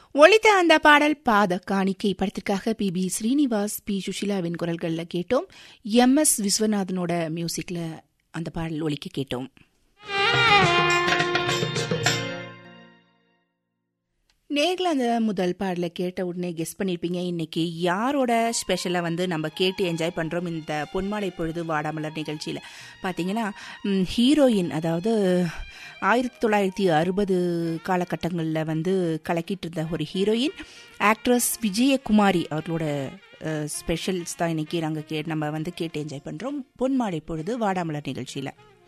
ஒழித்த அந்த பாடல் பாத காணிக்கை படத்திற்காக பி பி ஸ்ரீனிவாஸ் பி சுஷிலாவின் குரல்களில் கேட்டோம் எம் எஸ் விஸ்வநாதனோட மியூசிக்ல அந்த பாடல் ஒலிக்க கேட்டோம் நேரில் அந்த முதல் பாடலை கேட்ட உடனே கெஸ் பண்ணியிருப்பீங்க இன்னைக்கு யாரோட ஸ்பெஷலாக வந்து நம்ம கேட்டு என்ஜாய் பண்ணுறோம் இந்த பொன்மாலை பொழுது வாடாமலர் நிகழ்ச்சியில் பார்த்தீங்கன்னா ம், ஹீரோயின் அதாவது ஆயிரத்தி தொள்ளாயிரத்தி அறுபது காலகட்டங்களில் வந்து கலக்கிட்டு இருந்த ஒரு ஹீரோயின் ஆக்ட்ரஸ் விஜயகுமாரி அவர்களோட ஸ்பெஷல்ஸ் தான் இன்னைக்கு நாங்கள் கே நம்ம வந்து கேட்டு என்ஜாய் பண்ணுறோம் பொன்மாலை பொழுது வாடாமலர் நிகழ்ச்சியில்